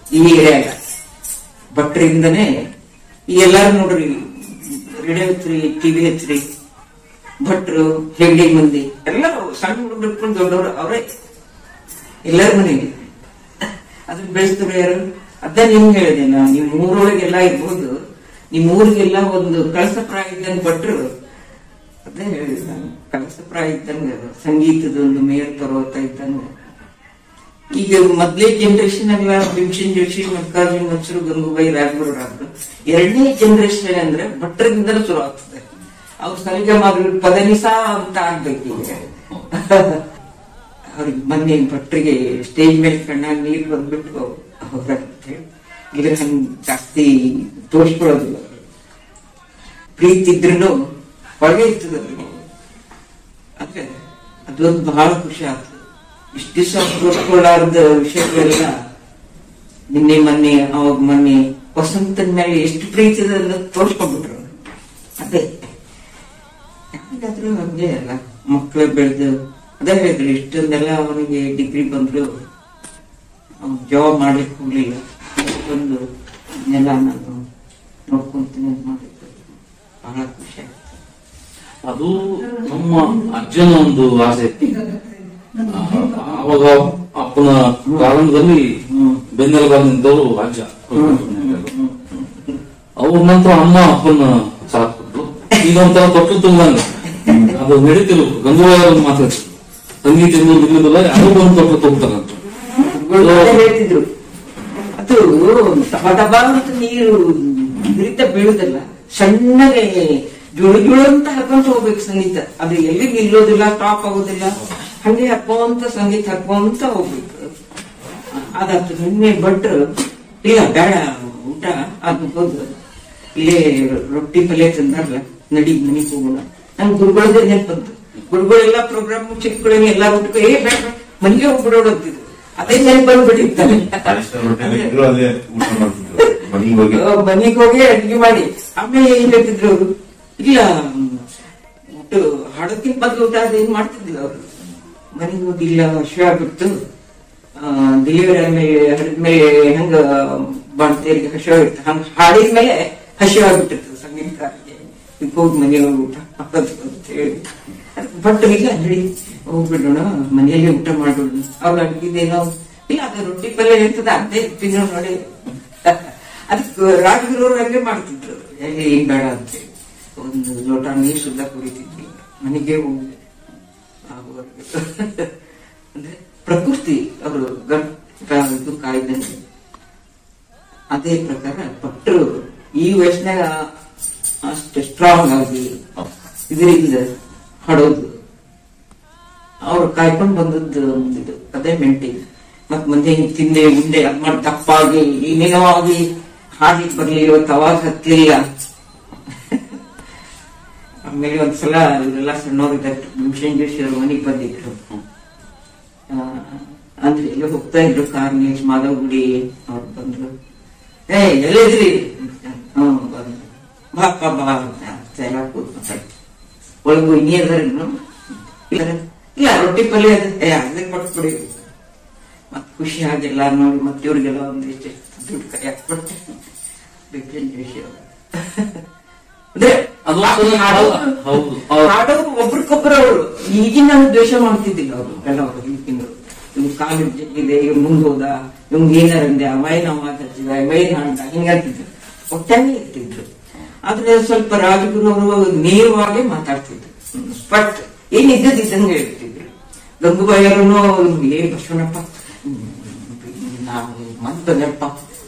ಈ ಏರಿಯಾಗ ಭಟ್ರಿಂದನೇ ಈ ಎಲ್ಲಾರು ನೋಡ್ರಿ ರೇಡಿಯೋ ಹಚ್ಚ್ರಿ ಟಿವಿ ಹಚ್ಚ್ರಿ ಭಟ್ರು ಹೆಗ್ಡಿ ಮಂದಿ ಎಲ್ಲರೂ ಸಣ್ಣ ಹುಡುಗರು ಹಿಡ್ಕೊಂಡು ದೊಡ್ಡವರು ಅವರೇ ಎಲ್ಲರ ಮನೆಗೆ ಅದನ್ನ ಬೆಳೆಸಿದ್ರು ಯಾರು ಅದ ನಿಮ್ಗೆ ಹೇಳಿದೆ ನಾ ನಿಮ್ ಊರೊಳಗೆಲ್ಲ ಇರ್ಬೋದು ನಿಮ್ ಊರಿಗೆಲ್ಲ ಒಂದು ಕಳಸಪ್ರಾಯ ಇದ್ದಂಗೆ ಭಟ್ರು ಅದೇ ಹೇಳಿದೆ ನಾನು ಕಳಸಪ್ರಾಯ ಇದ್ದಂಗ ಸಂಗೀತದ ಒಂದು ಮೇಯರ್ ಪರ್ವತ ಇದ್ದಂಗ ಈಗ ಮೊದ್ಲೇ ಜನರೇಷನ್ ಎಲ್ಲ ಭೀಮಸೇನ್ ಜೋಶಿ ಮಲ್ಲಿಕಾರ್ಜುನ್ ಮನ್ಸೂರು ಗಂಗೂಬಾಯಿ ರಾಜಗುರು ರಾಜರು ಎರಡನೇ ಜನರೇಷನ್ ಅಂದ್ರೆ ಭಟ್ರದಿಂದಲೂ ಶುರು ಆಗ್ತದೆ ಅವ್ರು ಸಂಘ ಮಾಡಿದ್ರು ಪದನಿಸ ಅಂತ ಆಗ್ಬೇಕು ಈಗ ಅವ್ರಿಗೆ ಮೊನ್ನೆ ಭಟ್ರಿಗೆ ಸ್ಟೇಜ್ ಮೇಲೆ ಕಣ್ಣಾಗ ನೀರು ಬಂದ್ಬಿಟ್ಟು ಅವ್ರ ಅಂತ ಹೇಳಿ ಇದ್ರ ಹಂಗ ಜಾಸ್ತಿ ತೋರಿಸ್ಕೊಳ್ಳೋದಿಲ್ಲ ಅವ್ರು. ಪ್ರೀತಿ ಇದ್ರೂ ಒಳಗೆ ಇರ್ತದ ಆದ್ರೆ ಅದೊಂದು ಬಹಳ ಖುಷಿ ಆಗ್ತದೆ ಇಷ್ಟು ದಿವಸ ತೋರಿಸ್ಕೊಳ್ಳಾರ್ದ ವಿಷಯಗಳೆಲ್ಲ ನಿನ್ನೆ ಮೊನ್ನೆ ಅವಾಗ ಮೊನ್ನೆ ವಸಂತನ ಮೇಲೆ ಎಷ್ಟು ಪ್ರೀತಿ ಇದೆ ಅನ್ನೋದು ತೋರಿಸ್ಕೊಂಡ್ಬಿಟ್ರು ಅದೇ ಯಾರಿಗಾದ್ರೂ ಹಂಗೆ ಅಲ್ಲ ಮಕ್ಕಳು ಬೆಳೆದು ಅದೇ ಹೇಳಿದ್ರು ಇಷ್ಟೊಂದೆಲ್ಲ ಅವನಿಗೆ ಡಿಗ್ರಿ ಬಂದ್ರು ಅವ್ನು ಜಾಬ್ ಮಾಡ್ಲಿಕ್ಕೆ ಹೋಗ್ಲಿಲ್ಲ ಒಂದು ನೆಲ ನಾನು ನೋಡ್ಕೊಂತೀನಿ ಅಂತ ಮಾಡಿದ್ದು ಬಹಳ ಖುಷಿ ಆಯ್ತು ಅದು ನಮ್ಮ ಅಜ್ಜನ ಒಂದು ಆಸೆ ಆ, ಅವಾಗ ಅಪ್ಪನ ಪ್ರಾರಂಭದಲ್ಲಿ ಬೆನ್ನೆಲುಬಾಗಿ ನಿಂತವರು ಅಜ್ಜ ಅವ್ರ ನಂತರ ಅಮ್ಮ ಅಪ್ಪನ ಸಾಕ್ಬಿಟ್ರು ಈಗ ಒಂಥರ ತೊಟ್ಟು ತುಂಬಂಗ ಅದು ನಡೀತಿರು ಗಂಗೂಬಾಯಿ ಅವ್ರನ್ನ ಮಾತಾಡ್ತಿದ್ರು ಸಂಗೀತ ಇನ್ನೂ ನಿಲ್ಲುದಿಲ್ಲ ಯಾರೋ ಬಂದು ತೊಟ್ಟು ತುಂಬತಾರಂತ ಗುರುಗಳು ಅದೇ ಹೇಳ್ತಿದ್ರು ಅದು ದಬ ದಬ ಅಂತ ನೀರು ಇದರಿಂದ ಬೀಳುದಲ್ಲ ಸಣ್ಣಗೆ ಜುಳು ಜುಳು ಅಂತ ಹಾಕೊಂತ ಹೋಗ್ಬೇಕು ಸಂಗೀತ ಅದು ಎಲ್ಲಿ ನಿಲ್ಲೋದಿಲ್ಲ ಟಾಪ್ ಆಗೋದಿಲ್ಲ ಹಂಗೆ ಹಾಕೋಂತ ಸಂಗೀತ ಹಾಕೋಂತ ಹೋಗ್ಬೇಕು ಅದಾತು ನಿನ್ನೆ ಭಟ್ರು ಇಲ್ಲ ಬೇಡ ಊಟ ಅನ್ಕೋದು ಇಲ್ಲೇ ರೊಟ್ಟಿ ಪಲ್ಯ ತಿಂದಾರಲ್ಲ ನಡಿ ಮನೆಗೆ ಹೋಗೋಣ ನನ್ ಗುರುಗಳದೇ ನೆನಪಂತು ಗುರುಗಳೆಲ್ಲ ಪ್ರೋಗ್ರಾಮ್ ಚಿಕ್ಕಗಳಿಗೆ ಎಲ್ಲ ಊಟಕ್ಕೆ ಏ ಬೇಡ ಬೇಡ, ಮನೆಗೆ ಹೋಗ್ಬಿಡೋಣ ಅಂತಿದ್ರು ಅದೇ ನೆನಪು ಬಂದ್ಬಿಟ್ಟಿರ್ತಾರೆ ಇದ್ರು ಅದೇ ಊಟ ಮಾಡ್ತಿದ್ರು ಮನೆಗೆ ಹೋಗಿ ಮನೆಗೆ ಹೋಗಿ ಅಡ್ಗೆ ಮಾಡಿ ಆಮೇಲೆ ಏನ್ ಹೇಳ್ತಿದ್ರು ಅವರು ಇಲ್ಲ ಊಟ ಹಾಡೋಕ್ಕಿಂತ ಮೊದ್ಲು ಊಟ ಅದೇನ್ ಮಾಡ್ತಿದ್ದಿಲ್ಲ ಅವರು ಮನೆಗೆ ಹೋಗಿ ಇಲ್ಲ ಹಸಿವೆ ಆಗ್ಬಿಡ್ತು ಡೆಲಿವರಿ ಆದ್ಮೇಲೆ ಹರಿದ್ಮೇಲೆ ಹೆಂಗ ಬಾಣ್ತೇರಿಗೆ ಹಸಿವೆ ಇರ್ತದೆ ಹಂಗ ಹಾಡಿದ್ಮೇಲೆ ಹಸಿವೆ ಆಗ್ಬಿಟ್ಟಿರ್ತದೆ ಸಂಗೀತಕಾರರಿಗೆ ಈಗ ಹೋಗಿ ಮನೆಗೆ ಹೋಗಿ ಊಟ ಮಾಡೋದು ಅಂತ ಹೇಳಿ ಅದಕ್ಕೆ ಬಟ್ ಇಲ್ಲ ನಡಿ ಹೋಗ್ಬಿಡೋಣ ಮನೆಯಲ್ಲಿ ಊಟ ಮಾಡೋಣ ಅವ್ರು ಅಡ್ಗಿದೇನೋ ಇಲ್ಲ ಅದು ರೊಟ್ಟಿ ಪಲ್ಯ ಇರ್ತದ ಅದೇ ತಿನ್ನೋ ನೋಡಿ ಅದಕ್ಕೆ ರಾಜಗುರು ಹಂಗೆ ಮಾಡ್ತಿದ್ರು ಎಲ್ಲಿ ಏನ್ ಬೇಡ ಅಂತ ಹೇಳಿ. ಒಂದು ಲೋಟ ನೀರು ಸುದ್ದ ಕುಡಿತಿದ್ವಿ ಮನೆಗೆ ಹೋಗಿ ಆಗುವವರೆಗೆ. ಅಂದ್ರೆ ಪ್ರಕೃತಿ ಅವರು ಗಂಟ ಇದು ಕಾಯ್ದಂಗೆ ಅದೇ ಪ್ರಕಾರ ಭಟ್ರು ಈ ವಯಸ್ಸಿನಾಗ ಅಷ್ಟು ಸ್ಟ್ರಾಂಗ್ ಆಗಿ ಇದರಿಂದ ಹಾಡೋದು ಅವ್ರು ಕಾಯ್ಕೊಂಡು ಬಂದದ್ದು ಒಂದಿದು ಅದೇ ಮೆಂಟೇನ್ ಮತ್ ಮುಂದೆ ಹಿಂಗ್ ತಿಂದೆ ಉಂಡೆ ಅದ್ ಮಾಡಿ ದಪ್ಪಾಗಿ ಏನೇನೋ ಆಗಿ ಹಾಡ್ಲಿಕ್ಕೆ ಬರ್ಲಿಲ್ಲ ಇವತ್ತು ಅವಾಗ ಹತ್ಲಿಲ್ಲ ಆಮೇಲೆ ಒಂದ್ಸಲ ಇವರೆಲ್ಲ ಸಣ್ಣವ್ರಿದ್ದಾರೆ ಭೀಮಸೇನ್ ಜೋಶಿ ಅವ್ರ ಮನೆಗೆ ಬಂದಿದ್ರು ಆ, ಅಂದ್ರೆ ಎಲ್ಲ ಹೋಗ್ತಾ ಇದ್ರು ಕಾರ್ ನಿಲ್ಸ್ ಮಾಧವ್ ಗುಡಿ ಅವ್ರು ಬಂದ್ರು ಏ ಎಲ್ಲಿದ್ರಿ ಹ್ಮ್ ಬಂದ್ರು ಬಾಪ್ಪ ಬಾ ಅಂತ ಎಲ್ಲ ಕೂತ್ ಮಾತಾಡ್ತಿದ್ರು. ಒಳಗು ಇನ್ನೇ ಅದಾರೇನು ಇಲ್ಲ ಇಲ್ಲ ರೊಟ್ಟಿ ಪಲ್ಯ ಅದ ಏ ಅದಕ್ಕೆ ಕೊಟ್ಬಿಡಿ ಮತ್ ಖುಷಿ ಆಗಿಲ್ಲ ನೋಡಿ ಮತ್ತೆ ಇವ್ರಿಗೆಲ್ಲ ಒಂದಿಷ್ಟು ದುಡ್ಡು ಕೈ ಹಾಕ್ಬಿಟ್ಟೆ ಬಿಪಿನ್ ಜೋಶಿ ಅವರು ಅಂದ್ರೆ ಅದು ಒಂದ್ಸಲ ಹಾಡೋರು- ಹೌದು. ಅವ್ರು- ಹಾಡೋರು ಒಬ್ರಿಗೊಬ್ರು ಅವರು ಈಗಿನ ದ್ವೇಷ ಮಾಡ್ತಿದ್ದಿಲ್ಲ ಅವರು ಕೆಲವರು ಈಗಿನವರು ಇವ್ ಕಾಲು ಜಗ್ಗಿದೆ ಇವ್ ಮುಂದ್ ಹೋದ ಇವ್ನ್ ಏನಾರ ಅಂದೆ ಅವ ಏನ್ ಅವ ಹಚ್ಚಿದ ಅವ ಏನ್ ಹಾಡ್ದ ಹಿಂಗಂತಿದ್ರು ಒಟ್ಟಾಗಿ ಇರ್ತಿದ್ರು ಆದ್ರೆ ಸ್ವಲ್ಪ ರಾಜಗುರು ಅವರು ನೇರವಾಗಿ ಮಾತಾಡ್ತಿದ್ರು ಬಟ್ ಏನ್ ಇದ್ದದಿದ್ದಂಗೆ ಹೇಳ್ತಿದ್ರು ಗಂಗೂಬಾಯಿ ಅವರನ್ನು ಏ ಬಸವಣ್ಣಪ್ಪ ಹ್ಮ್, ನಾವು ಮತ್ ಬಂದಪ್ಪ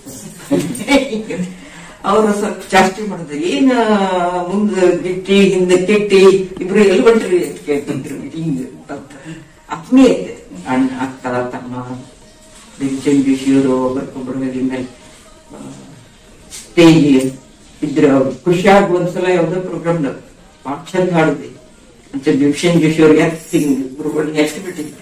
ಅವರು ಸ್ವಲ್ಪ ಜಾಸ್ತಿ ಮಾಡಿದ್ರು ಏನ್ ಮುಂದ ಗಿಟ್ಟಿ ಹಿಂದೆ ಕಿಟ್ಟಿ ಇಬ್ರು ಎಲ್ಲಿ ಹೊಂಟ್ರಿ ಅಂತ ಕೇಳ್ತಿದ್ರು ಹಿಂಗ ಆತ್ಮೀಯತೆ ಅಣ್ಣ ಅಕ್ಕ ತಮ್ಮ ಬೆಂಚನ್ ಬಿಸಿಯವರು ಒಬ್ಬರಿಗೊಬ್ಬರು ಮೇಲೆ ಸ್ಟೇಜ್ ಇದ್ರು ಅವ್ರು ಖುಷಿಯಾಗಿ ಒಂದ್ಸಲ ಯಾವ್ದೋ ಪ್ರೋಗ್ರಾಮ್ ಭಾಳ ಚಂದ ಹಾಡಿದೆ ಅಂತ ಭೀಮಸೇನ್ ಜೋಶಿ ಅವ್ರಿಗೆ ಹಿಂಗ್ ಗುರುಗಳನ್ನ ಎಷ್ಟು ಬಿಟ್ಟಿದ್ರು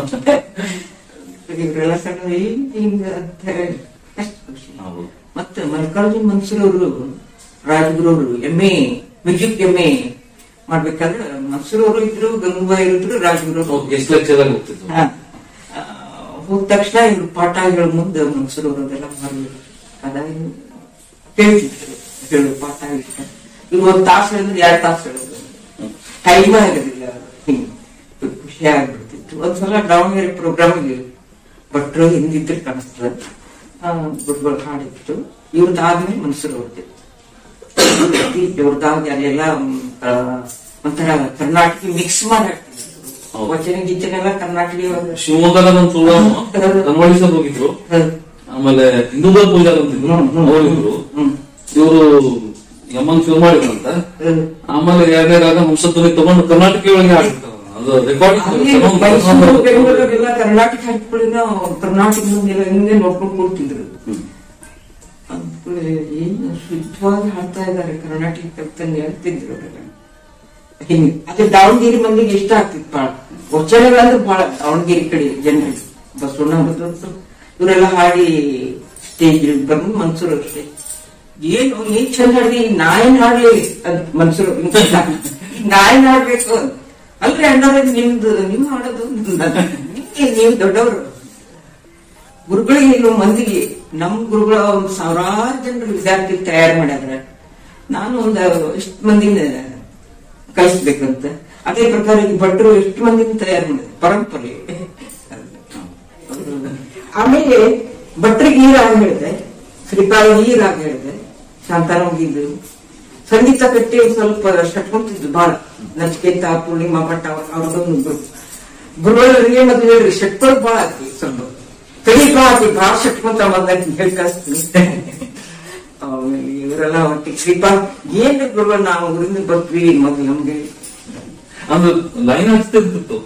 ಇವರೆಲ್ಲ ಸಣ್ಣ ಹಿಂಗ್ ಹಿಂಗ ಅಂತ ಹೇಳಿ ಎಷ್ಟು ಖುಷಿ ಹೌದು. ಮತ್ತೆ ಮಲ್ಲಿಕಾರ್ಜುನ್ ಮನ್ಸೂರ್ ಅವರು ರಾಜಗುರು ಅವರು M A music M A ಮಾಡ್ಬೇಕಾದ್ರೆ ಮನ್ಸೂರ್ ಅವರು ಇದ್ರು ಗಂಗೂಬಾಯಿ ಇದ್ರು ರಾಜಗುರು ಅವರು ಗೆಸ್ಟ್ ಲೆಕ್ಚರ್ ಆಗಿ ಹೋಗ್ತಿದ್ರು ಹಾ. ಆ, ಹೋದ ತಕ್ಷಣ ಇವ್ರು ಪಾಠ ಹೇಳೋ ಮುಂದೆ ಮನ್ಸೂರು ಅವರದೆಲ್ಲ ಮಾಡಿ ಕದ ಕೇಳ್ತಿದ್ರು ಹೇಳು ಪಾಠ ಹೇಳ್ತಾರೆ ಇವ್ರು ಒಂದ್ ತಾಸು ಹೇಳಿದ್ರೆ ಎರಡ್ ತಾಸು ಹೇಳೋದು ಟೈಮ್ ಆಗೋದಿಲ್ಲ ಹಿಂಗೆ ಖುಷಿ ಆಗ್ಬಿಡ್ತಿತ್ತು ಒಂದ್ಸಲ ದಾವಣಗೆರೆ ಪ್ರೋಗ್ರಾಮ್ ಭಟ್ರು ಹಿಂದಿದ್ರೆ ಕಾಣಿಸ್ತದೆ ಗುರುಗಳು ಹಾಡಿತ್ತು ಇವ್ರದ್ದಾದ್ಮೇಲೆ ಮನ್ಸೂರು ಅವ್ರದ್ದು ಇವ್ರದಾಗ ಅಲ್ಲೆಲ್ಲ ಮ್, ಆ, ಒಂಥರ ಕರ್ನಾಟಕ ಮಿಕ್ಸ್ ಮಾಡಿ ಹಾಕ್ತಿದ್ರು ಹೌದು. ವಚನ ಗೀಚನೆಲ್ಲ ಕರ್ನಾಟಕ ಶಿವಮೊಗ್ಗದ ನಮ್ಮ ಪ್ರೋಗ್ರಾಮ್ ಕನ್ವಳಿಸೋದು ಹೋಗಿದ್ರು ಆಮೇಲೆ ಹಿಂದೂದ ಪೂಜಾರ್ ಅಂತಿದ್ರು ಅವರಿದ್ರು ಇವರು ಯಮನ್ ಫಿಲ್ಮ್ ಮಾಡಿದ್ರಂತ ಆಮೇಲೆ ಎರಡನೇದಾಗ ಹಂಸಧ್ವನಿ ತಗೊಂಡು ಕರ್ನಾಟಕ ಒಳಗೆ ಹಾಡ್ತಾರೆ ಅದು ಮೈಸೂರು ರೆಕಾರ್ಡಿಂಗ್ ಬೆಂಗಳೂರಿಗೆಲ್ಲ ಕರ್ನಾಟಕ ಹಾಕಿಕೊಳ್ಳಿನ ಕರ್ನಾಟಕ ಹಿಂದೆ ನೋಡ್ಕೊಂಡು ಕೂರ್ತಿದ್ರು ಅಂದ್ಕೂಡ್ಲೆ ಏನು ಶುದ್ಧವಾಗಿ ಹಾಡ್ತಾ ಇದ್ದಾರೆ ಕರ್ನಾಟಕ ಕಲ್ತಂಗೆ ಹೇಳ್ತಿದ್ರು ಅವರೆಲ್ಲ ಹಿಂಗೆ ಅದೇ ದಾವಣಗೆರೆ ಮಂದಿಗೆ ಇಷ್ಟ ಆಗ್ತಿತ್ತು ಬಹಳ ವಚನಗಳಂದ್ರೆ ಬಹಳ ದಾವಣಗೆರೆ ಕಡೆ ಜನರಿಗೆ ಬಸವಣ್ಣ ಭದ್ರಂತ ಇವರೆಲ್ಲ ಹಾಡಿ ಸ್ಟೇಜ್ ಬಂದು ಮನ್ಸೂರು ಅಷ್ಟೇ ಏನು ಏನ್ ಚಂದ ಹಾಡ್ದಿ ನಾಯನ್ ಹಾಡ್ಲಿ ಅಂತ ಮನ್ಸೂರು ನಾಯನ್ ಹಾಡ್ಬೇಕು ಅಂತ. ಅಲ್ರಿ ಅಣ್ಣವ್ರೆ ನಿಮ್ದು ನೀವು ಹಾಡೋದು ನಿಮ್ಗೆ ನೀವು ದೊಡ್ಡವರು ಗುರುಗಳಿಗೆ ಏನು ಮಂದಿಗೆ ನಮ್ ಗುರುಗಳ ಒಂದ್ ಸಾವಿರಾರು ಜನರು ವಿದ್ಯಾರ್ಥಿ ತಯಾರು ಮಾಡ್ಯಾರ ನಾನು ಒಂದ್ ಎಷ್ಟು ಮಂದಿನ ಕಲಿಸ್ಬೇಕಂತ ಅದೇ ಪ್ರಕಾರ ಈ ಭಟ್ರು ಎಷ್ಟು ಮಂದಿನ ತಯಾರು ಮಾಡಿದ್ರು ಪರಂಪರೆ ಆಮೇಲೆ ಭಟ್ರಿಗೆ ಈ ರಾಗ ಹೇಳಿದೆ ಶ್ರೀಪಾದ ಈ ರಾಗ ಹೇಳಿದೆ ಶಾಂತಾರಾಮ್ ಗೀದು ಸಂಗೀತ ಕಟ್ಟಿ ಒಂದ್ ಸ್ವಲ್ಪ ಶಟ್ಕೊಂತಿದ್ದು ಬಹಳ ನಚಿಕೇತ ಪೂರ್ಣಿಮಾ ಭಟ್ ಅವ್ರ ಅವ್ರದೊಂದು ಗ್ರೂಪ್ ಗುರುಗಳಿಗೆ ಮತ್ತೆ ಹೇಳ್ರಿ ಶಟ್ಕೊಳ್ ಬಹಳ ಆಗ್ತಿ ಸ್ವಲ್ಪ ಕೈ ಬಹಳ ಆಗ್ತಿ ಬಹಳ ಶಟ್ಕೊಂತ ಬಂದ ಹೇಳಿ ಕಳಿಸ್ತೀನಿ ಆಮೇಲೆ ಇವರೆಲ್ಲ ಒಟ್ಟಿಗೆ ಶ್ರೀಪಾ ಏನ್ ಗುರುಗಳು ನಾವು ಊರಿಂದ ಬರ್ತೀವಿ ಮೊದ್ಲು ನಮ್ಗೆ ಅಂದ್ರೆ ಲೈನ್ ಹಚ್ತಿರ್ತಿತ್ತು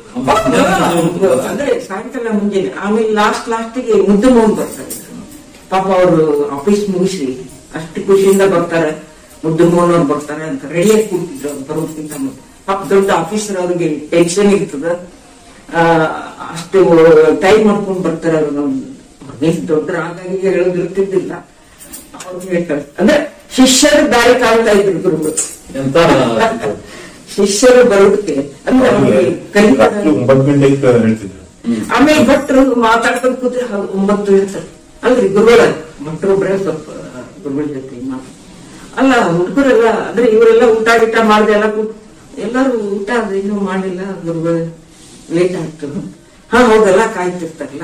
ಅಂದ್ರೆ ಸಾಯಂಕಾಲ ಮುಂಜಾನೆ ಆಮೇಲೆ ಲಾಸ್ಟ್ ಲಾಸ್ಟಿಗೆ ಮುದ್ದು ಮೋಹನ್ ಬರ್ತಾರೆ ಪಾಪ ಅವರು ಆಫೀಸ್ ಮುಗಿಸಿ ಅಷ್ಟು ಖುಷಿಯಿಂದ ಬರ್ತಾರೆ ಮುದ್ದು ಮೋಹನ್ ಅವ್ರು ಬರ್ತಾರೆ ಅಂತ ರೆಡಿಯಾಗಿ ಕೂತಿದ್ರು ಅವ್ರು ಬರೋದಕ್ಕಿಂತ ಮೊದ್ಲು. ಪಾಪ ದೊಡ್ಡ ಆಫೀಸರ್ ಅವ್ರಿಗೆ ಟೆನ್ಷನ್ ಇರ್ತದ ಆ, ಅಷ್ಟು ಟೈಮ್ ಮಾಡ್ಕೊಂಡು ಬರ್ತಾರೆ ಅವ್ರು ಅವ್ರಿಗೆ ದೊಡ್ಡ ಹಾಗಾಗಿ ಹೇಳೋದು ಇರ್ತಿದ್ದಿಲ್ಲ ಅವ್ರಿಗೆ ಹೇಳ್ತಾರೆ ಅಂದ್ರೆ ಶಿಷ್ಯರು ದಾರಿ ಕಾಣ್ತಾ ಇದ್ರು ಗುರುಗಳು ಎಂತ ಶಿಷ್ಯರು ಬರೋದಕ್ಕೆ ಅಂದ್ರೆ ಅವ್ರಿಗೆ ಕಲಿತಾರೆ ರಾತ್ರಿ ಒಂಬತ್ತು ಗಂಟೆಗೆ ಹೇಳ್ತಿದ್ರು ಆಮೇಲೆ ಭಟ್ರು ಮಾತಾಡ್ಕೊಂಡು ಕೂತ್ರೆ ಹೌದು, ಒಂಬತ್ತು ಇರ್ತಾರೆ ಅಲ್ರಿ ಗುರುಗಳ ಭಟ್ರು ಒಬ್ರೆ ಸ್ವಲ್ಪ ಗುರುಗಳ ಜೊತೆ ಮಾತು ಅಲ್ಲ ಹುಡುಗರೆಲ್ಲ ಅಂದ್ರೆ ಇವರೆಲ್ಲ ಊಟ ಗೀಟ ಮಾಡ್ದೆ ಎಲ್ಲ ಕೂತ್ ಎಲ್ಲರೂ ಊಟ ಅದು ಇನ್ನೂ ಮಾಡಿಲ್ಲ ಗುರುಗಳು ಲೇಟ್ ಆಯ್ತು ಹಾ ಹೌದಲ್ಲ ಕಾಯ್ತಿರ್ತಾರಲ್ಲ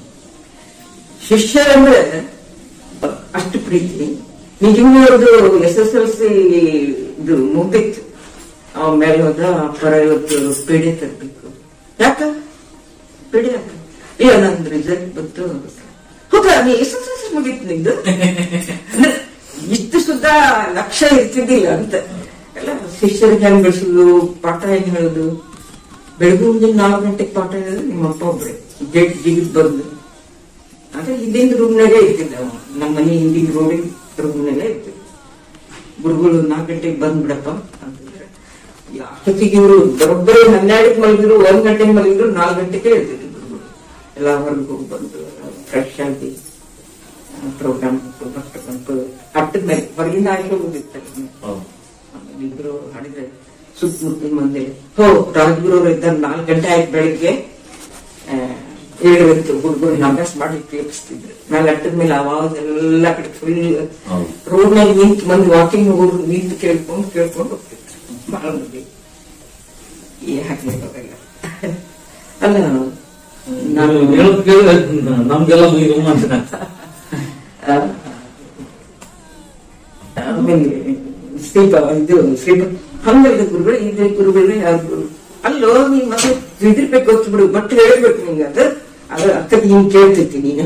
ಶಿಷ್ಯರಂದ್ರೆ ಅಷ್ಟು ಪ್ರೀತಿ ನಿಜವಾಗ್ಲೂ ಎಸ್ ಎಸ್ ಎಲ್ ಸಿ ಇದು ಮುಗ್ದಿತ್ತು ಆಮೇಲೆ ಹೋದ ಪರ ಇವತ್ತು ಪೇಡೆ ತರಬೇಕು ಯಾಕ ಪೇಡೆ ಯಾಕ ಇಲ್ಲ ನಂದು ರಿಸಲ್ಟ್ ಬಂತು ಹೌದಾ ನೀ ಎಸ್ ಎಸ್ ಎಲ್ ಸಿ ಮುಗೀತು ನಿಂದು ಅಂದ್ರೆ ಇಷ್ಟು ಸುದ್ದ ಲಕ್ಷ್ಯ ಇರ್ತಿದ್ದಿಲ್ಲ ಅಂತ ಎಲ್ಲ ಶಿಷ್ಯರಿಗೆ ಹೆಂಗ್ ಬೆಳೆಸುದು ಪಾಠ ಹೆಂಗ್ ಹೇಳುದು ಬೆಳಗ್ಗೆ ಮುಂಜಾನೆ ನಾಲ್ಕು ಗಂಟೆಗೆ ಪಾಠ ಹೇಳೋದು ನಿಮ್ಮ ಅಪ್ಪ ಒಬ್ರೆ ಗೇಟ್ ಜಿಗಿದ್ ಬಂದು ಅದೇ ಹಿಂದಿನ ರೂಮ್ನಾಗೆ ಇರ್ತಿದ್ದ ಅವ ನಮ್ಮ ಮನೆ ಹಿಂದಿನ ರೋಡಿನ ರೂಮ್ನಾಗೆ ಇರ್ತಿದ್ದ ಗುರುಗಳು ನಾಲ್ಕು ಗಂಟೆಗೆ ಬಂದ್ಬಿಡಪ್ಪ ಅಂತಂದ್ರೆ ಅಷ್ಟೊತ್ತಿಗೆ ಇವರು ಬರೋಬ್ಬರಿ ಹನ್ನೆರಡಕ್ಕೆ ಮಲಗಿದ್ರು ಒಂದ್ ಗಂಟೆಗೆ ಮಲಗಿದ್ರು ನಾಲ್ಕು ಗಂಟೆಗೆ ಹೇಳ್ತಿದ್ರು ಗುರುಗಳು ಎಲ್ಲ ಹೊರಗೆ ಹೋಗಿ ಬಂದು ಫ್ರೆಶ್ ಆಗಿ ಪ್ರೋಗ್ರಾಮ್ ಬಂತು ಹಟ್ಟದ ಮೇಲೆ ಹೊರಗಿಂದ ಆಯ್ಕೆ ಹೋಗಿರ್ತಾರೆ ಹೌದು. ಆಮೇಲೆ ಇಬ್ರು ಹಾಡಿದ್ರೆ ಸುತ್ತಮುತ್ತಲಿನ ಮಂದಿ ಹೋ ರಾಜಗುರು ಅವರು ಇದ್ದಾಗ ನಾಲ್ಕು ಗಂಟೆ ಆಯ್ತು ಬೆಳಿಗ್ಗೆ ಆ, ಏಳುವರೆಗೆ ಹುಡುಗರು ಅಭ್ಯಾಸ ಮಾಡಿ ಕೇಳಿಸ್ತಿದ್ರು ಮೇಲೆ ಅಟ್ಟದ ಮೇಲೆ ಅವಾಗ ಎಲ್ಲ ಕಡೆ ಫುಲ್ ಹೌದು. ರೋಡ್ನಾಗ ನಿಂತು ಮಂದಿ ವಾಕಿಂಗ್ ಹೋಗೋರು ನಿಂತು ಕೇಳ್ಕೊಂಡು ಕೇಳ್ಕೊಂಡು ಹೋಗ್ತಿದ್ರು ಬಹಳ ಮಂದಿ ಈ ಹಾಗೆ ಅವೆಲ್ಲ ಅಲ್ಲ ನಾನು ನಾನು ಹೇಳೋದ್ ಕೇಳಿದ್ರೆ ನಮ್ಗೆಲ್ಲ ಮೈ ರೋಮಾಂಚನ ಆಗ್ತದೆ. ಆ, ಆಮೇಲೆ ಶ್ರೀಪ ಇದು ಶ್ರೀಪ ಹಂಗಲ್ಲ ಗುರುಗಳು ಇದೆ ಗುರುಗಳೇ ಯಾರು ಗುರು ಅಲ್ಲೋ ನೀನ್ ಮತ್ತೆ ಇದ್ರಬೇಕು ಗೊತ್ತು ಬಿಡು ಮತ್ತೆ ಹೇಳ್ಬೇಕು ನಿಂಗೆ ಅದು ಅದು ಅಕ್ಕದ ಹಿಂಗ್ ಕೇಳ್ತೈತಿ ನೀನು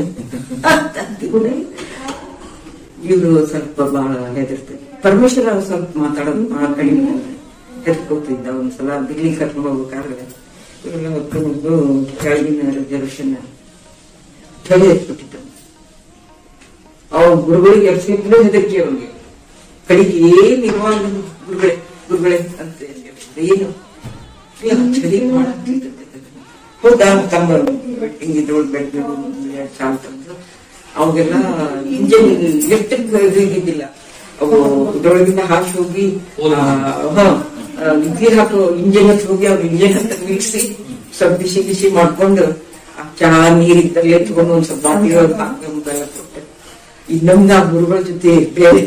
ಇವರು ಸ್ವಲ್ಪ ಬಹಳ ಹೆದರ್ತಾರೆ ಪರಮೇಶ್ವರ ಅವ್ರು ಸ್ವಲ್ಪ ಮಾತಾಡೋದು ಬಹಳ ಕಡಿಮೆ ಹೆದರ್ಕೋತಿದ್ದ ಒಂದ್ಸಲ ದಿಲ್ಲಿ ಕರ್ಕೊಂಡು ಹೋಗ್ಬೇಕಾದ್ರೆ ಇವರೆಲ್ಲ ಹೊತ್ಕೊಂಡು ಕೆಳಗಿನ ರಿಸರ್ವೇಶನ್ ತಲೆ ಎತ್ಬಿಟ್ಟಿದ್ದ ಅವ್ರ ಗುರುಗಳಿಗೆ ಎಬ್ಸಿದ್ರೆ ಹೆದರಿಕೆ ಅವ್ರಿಗೆ ಕಡೆಗೆ ಏನ್ ಇರುವಾಗ ಗುರುಗಳೇ ಗುರುಗಳೇ ಅಂತ ಹೇಳಿದ್ರು. ಏನು ಏನು ಚಳಿ ಮಾಡ್ತಿದ್ದೆ. ಹೌದಾ ತಮ್ಮ ಹಿಂಗಿದ್ರು ಬೆಡ್ ಶಾಂತ ಅವಾಗೆಲ್ಲ ಇಂಜಿನ್ ಎಲೆಕ್ಟ್ರಿಕ್ ಇದು ಇದ್ದಿದ್ದಿಲ್ಲ ಅವು ಇದ್ರೊಳಗಿಂದ ಹಾಕಿ ಹೋಗಿ ಆ, ಹ, ಆ, ಇಡ್ಲಿ ಹಾಕೋ ಇಂಜಿನ್ ಹತ್ರ ಹೋಗಿ ಅವ್ರ ಇಂಜಿನ್ ಹತ್ರ ನಿಲ್ಸಿ ಸ್ವಲ್ಪ ಬಿಸಿ ಬಿಸಿ ಮಾಡ್ಕೊಂಡು ಆ ಚಹಾ ನೀರ್ ಇದ್ದಲ್ಲೇ ಎತ್ಕೊಂಡು ಒಂದ್ ಸ್ವಲ್ಪ ಬಾಟ್ಲಿ ನಮ್ಗೆಲ್ಲ ಕೊಟ್ಟೆ ಇನ್ನೊಂದು ಆ ಗುರುಗಳ ಜೊತೆ ಬೇರೆ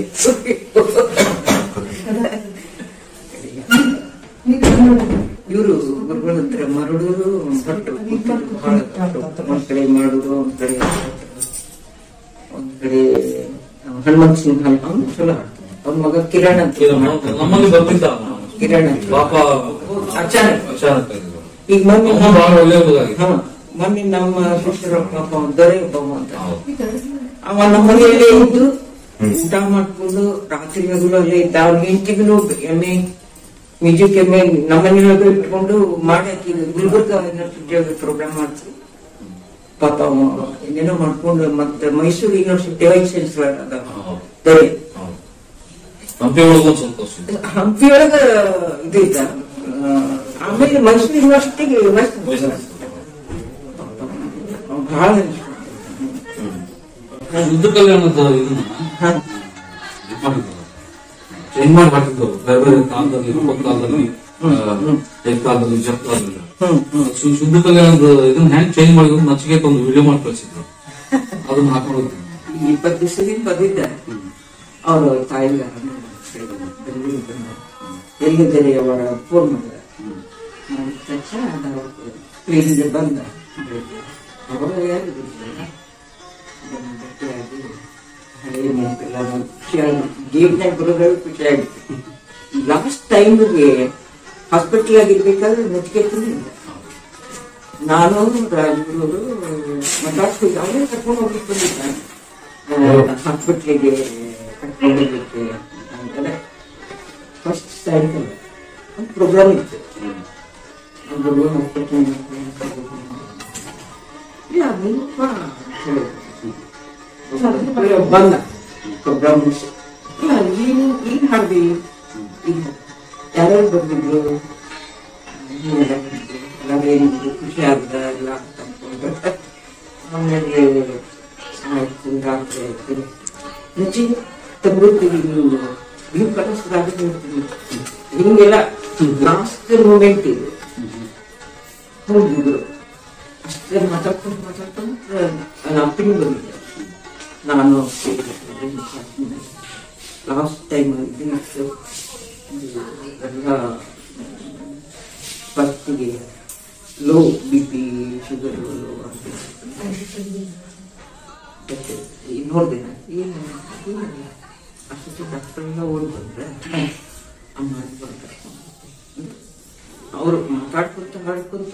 ಇವರು ಗುರುಗಳ ಹತ್ರ ಮರಡೂರು ಭಟ್ರು ಬಹಳ ಭಟ್ರು. ಒಂದ್ ಕಡೆ ಮಾಡೂರು ಒಂದ್ ಕಡೆ ಒಂದ್ ಕಡೆ ಹನುಮಂತ ಸಿಂಗ್ ಅವ್ನು ಚಲೋ ಹಾಡ್ತಾನೆ ಅವ್ನ ಮಗ ಕಿರಣ್ ಅಂತ ನಮ್ಮಲ್ಲಿ ಬರ್ತಿದ್ದ ಅವನು. ಕಿರಣ್ ಅಂತ ಪಾಪ ಅಚಾನಕ್ ಅಚಾನಕ್ ಆಗಿದೆ. ಈಗ ಮೊನ್ನೆ ಅವನು ಬಹಳ ಒಳ್ಳೆ ಹುಡುಗ ಆಗಿದ್ದ. ಹಾ ಮೊನ್ನೆ ನಮ್ಮ ಶಿಷ್ಯರ ಪಾಪ ಅವ್ನ್ ದೊರೆ ಒಬ್ಬವ ಅಂತ ಹೌದು. ಅವ ನಮ್ಮ ಮನೆಯಲ್ಲೇ ಇದ್ದು ಊಟ ಮಾಡ್ಕೊಂಡು ರಾತ್ರಿ ಹಗಲು ಅಲ್ಲೇ ಇದ್ದ ಅವ್ನ ಹೆಂಡತಿಗೂ ಎಮ್ಮೆ ಮ್ಯೂಸಿಕ್ ಎಮ್ಮೆ ನಮ್ಮ ಮನೆಯೊಳಗೆ ಇಟ್ಕೊಂಡು ಮಾಡಕ್ಕೆ ಗುಲ್ಬರ್ಗ ಯೂನಿವರ್ಸಿಟಿ ಪ್ರೋಗ್ರಾಮ್ ಮಾಡ್ತೀವಿ ಪಾಪ ಅವ ಏನೇನೋ ಮಾಡ್ಕೊಂಡು ಮತ್ತೆ ಮೈಸೂರು ಯೂನಿವರ್ಸಿಟಿ ವೈಸ್ ಚಾನ್ಸಲರ್ ಅದ ಹೌದು. ದೊರೆ ಹೌದು. ಹಂಪಿ ಒಳಗೆ ಒಂದ್ ಸ್ವಲ್ಪ ವರ್ಷ ಇದ್ದ. ಹಂಪಿಯೊಳಗ ಇದು ಇದ್ದ ಆ, ಆಮೇಲೆ ಮೈಸೂರು ಯೂನಿವರ್ಸಿಟಿಗೆ ವೈಸ್ ಚಾನ್ಸಲರ್ ಬಹಳ ಯುದ್ಧ ಕಲ್ಯಾಣದ ಇದನ್ನ ಹಾ ಇದ್ ಮಾಡಿದ್ರು. ಚೇಂಜ್ ಮಾಡಿ ಹಾಕಿದ್ರು ಬೇರೆ ಬೇರೆ ಕಾಲದಲ್ಲಿ ರೂಪದ ಕಾಲದಲ್ಲಿ ಜಗ್ ಕಾಲದಲ್ಲಿ ಜಗ್ ಕಾಲದಲ್ಲಿ ಹ್ಮ್ ಹ್ಮ್ ಶು- ಶುದ್ಧ ಕಲ್ಯಾಣದ ಇದನ್ನ ಹೆಂಗ್ ಚೇಂಜ್ ಮಾಡಿದ್ರು ನಚಿಕೇತ ಒಂದು ವಿಡಿಯೋ ಮಾಡಿ ಕಳ್ಸಿದ್ರು ಅದನ್ನ ಹಾಕೊಂಡು ಹೋಗ್ತೀನಿ ಇಪ್ಪತ್ತು ದಿವಸದಿಂದ ಬಂದಿದ್ದ ಅವರು ತಾಯಿಗಾರ ಎಲ್ಲಿದ್ದಾರೆ ಅವರ ಫೋನ್ ಮಾಡಿದ ಮಾಡಿದ ತಕ್ಷಣ ನಾವು ಕ್ಲೀನಿಗೆ ಬಂದ ಅವರು ಯಾರು ಗೊತ್ತಿಲ್ಲ. ಬಂದು ಭೇಟಿಯಾಗಿ ಹಳೆಯ ನೆನಪೆಲ್ಲ ನೋಡಿ ಖುಷಿಯಾಗಿ ಗೇಟ್ನಾಗ ಗುರುಗಳು ಖುಷಿಯಾಗಿತ್ತು ಲಾಸ್ಟ್ ಟೈಮ್ಗೆ ಹಾಸ್ಪಿಟಲ್ ಆಗಿರ್ಬೇಕಾದ್ರೆ ನಚಿಕೇತನಿಲ್ಲ ನಾನು ರಾಜಗುರು ಮಾತಾಡ್ತಿದ್ದೆ ಅವನೇ ಕರ್ಕೊಂಡು ಹೋಗ್ಲಿಕ್ಕೆ ಬಂದಿದ್ದ ಹಾಸ್ಪಿಟ್ಲಿಗೆ ಕರ್ಕೊಂಡು ಹೋಗ್ಲಿಕ್ಕೆ ಅಂತಂದ್ರೆ ಫಸ್ಟ್ ಸಾಯಂಕಾಲ ಒಂದು ಪ್ರೋಗ್ರಾಮ್ ಇತ್ತು ಒಂದು ಪ್ರೋಗ್ರಾಮ್ ಹಾಸ್ಪಿಟ್ಲ್ ಇಲ್ಲ ನೀನಪ್ಪ ಅಂತ ಹೇಳಿದ್ರು. ಬಂದ ಪ್ರೋಗ್ರಾಮ್ ಮುಗಿಸಿ ಇಲ್ಲ ನೀನು ಏನ್ ಹಾಡ್ದಿ ಈಗ ಯಾರ್ಯಾರು ಬಂದಿದ್ರು ನಾವೇನಿದ್ರು ಖುಷಿ ಆದ ಎಲ್ಲ ಅಂತ ಅನ್ಕೊಂಡು ಆಮೇಲೆ ಆಯ್ತು ರಾತ್ರಿ ಆಯ್ತು ಮುಂಚೆ ತಗೊಳ್ತೀವಿ ನೀವು ನೀವು ಕಲಿಸ್ದಾಗ ಹಿಂಗೆಲ್ಲ ಲಾಸ್ಟ್ ಮೂಮೆಂಟ್ ಇದು ಹೋಗಿದ್ರು ಅಷ್ಟೇ ಮಾತಾಡ್ಕೊಂಡು ಮಾತಾಡ್ಕೊಂಡು ನನ್ನ ಅಪ್ಪನಿಗೆ ಬಂದಿದ್ದೆ ನಾನು ಲಾಸ್ಟ್ ಟೈಮ್ ಇದಿತ್ತು ಎಲ್ಲ ಫಸ್ಟಿಗೆ low B P sugar low ನೋಡಿದೆ ಏನು ಏನಿಲ್ಲ. ಅಷ್ಟೊತ್ತಿಗೆ ಡಾಕ್ಟರ್ ಎಲ್ಲ ಓಡಿ ಬಂದ್ರೆ ಅಮ್ಮ ಅಂತ ಬರ್ತಾರೆ ಅವರು ಮಾತಾಡ್ಕೊಂತ ಹಾಡ್ಕೊಂತ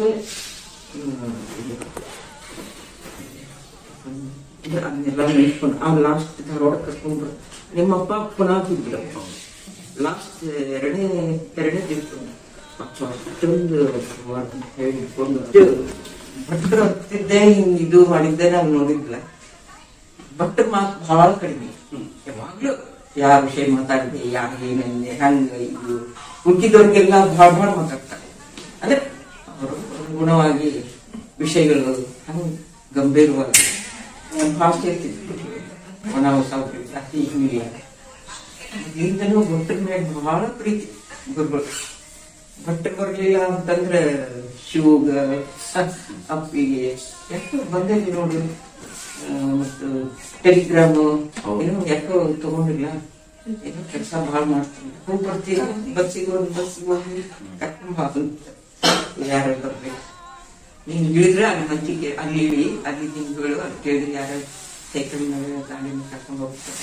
ಅದನ್ನೆಲ್ಲ ನೆನ್ಸ್ಕೊಂಡು ಅವ್ನು ಲಾಸ್ಟ್ ಧಾರವಾಡ ಕರ್ಕೊಂಡು ನಿಮ್ಮಪ್ಪ ಪುನಃ ಇದ್ರು ಲಾಸ್ಟ್ ಎರಡನೇ ಎರಡನೇ ದಿವಸ ಅಷ್ಟೊಂದು ಹೇಳಿಕೊಂಡು ಭಟ್ರು ಹತ್ತಿದ್ದೆ ಹಿಂಗ್ ಇದು ಮಾಡಿದ್ದೆ ನಾನು ನೋಡಿದ್ಲ ಭಟ್ರ ಮಾತು ಬಹಳ ಕಡಿಮೆ ಯಾವಾಗ್ಲೂ ಯಾರ ವಿಷಯ ಮಾತಾಡಿದೆ ಯಾರ ಏನಂದೆ ಹಂಗ ಇದು ಹುಟ್ಟಿದವ್ರಿಗೆಲ್ಲ ಭಾಳ ಭಾಳ ಮಾತಾಡ್ತಾರೆ ಅಂದ್ರೆ ಅವರು ಗುಣವಾಗಿ ವಿಷಯಗಳು ಹಂಗ ಗಂಭೀರವಾಗಿ ಫಾಸ್ಟ್ ಇರ್ತಿದ್ರು ನಾವು ಸ್ವಲ್ಪ ಜಾಸ್ತಿ ಹಿಂಗಿಲ್ಲ ಈಗಿಂದನೂ ಭಟ್ರ ಮೇಲೆ ಬಹಳ ಪ್ರೀತಿ ಗುರುಗಳು ಭಟ್ರು ಬರ್ಲಿಲ್ಲ ಅಂತಂದ್ರೆ ಶಿವಗ ಅಪ್ಪಿಗೆ ಯಾಕೋ ಬಂದೇ ನೋಡು ಆ, ಮತ್ತು ಟೆಲಿಗ್ರಾಮ್ ಏನೋ ಯಾಕೋ ತಗೊಂಡಿಲ್ಲ ಏನೋ ಕೆಲಸ ಭಾಳ ಮಾಡ್ತೀನಿ ಹೋಗಿ ಬರ್ತೀವಿ ಬಸ್ಸಿಗೆ ಒಂದು ಬಸ್ಸಿಗೆ ಹೋಗಿ ಕರ್ಕೊಂಡು ಬಾ ಯಾರು ಬರ್ಬೇಕು ನೀನ್ ಇಳಿದ್ರೆ ಅಲ್ಲಿ ಮತ್ತಿಗೆ ಅಲ್ಲಿ ಇಳಿ ಅಲ್ಲಿ ನಿಮ್ಗಳು ಅಲ್ಲಿ ಕೇಳಿದ್ರೆ ಯಾರು ಸೈಕಲ್ ಮೇಲೆ ಗಾಡಿ ಮೇಲೆ ಕರ್ಕೊಂಡು ಹೋಗ್ತಾರೆ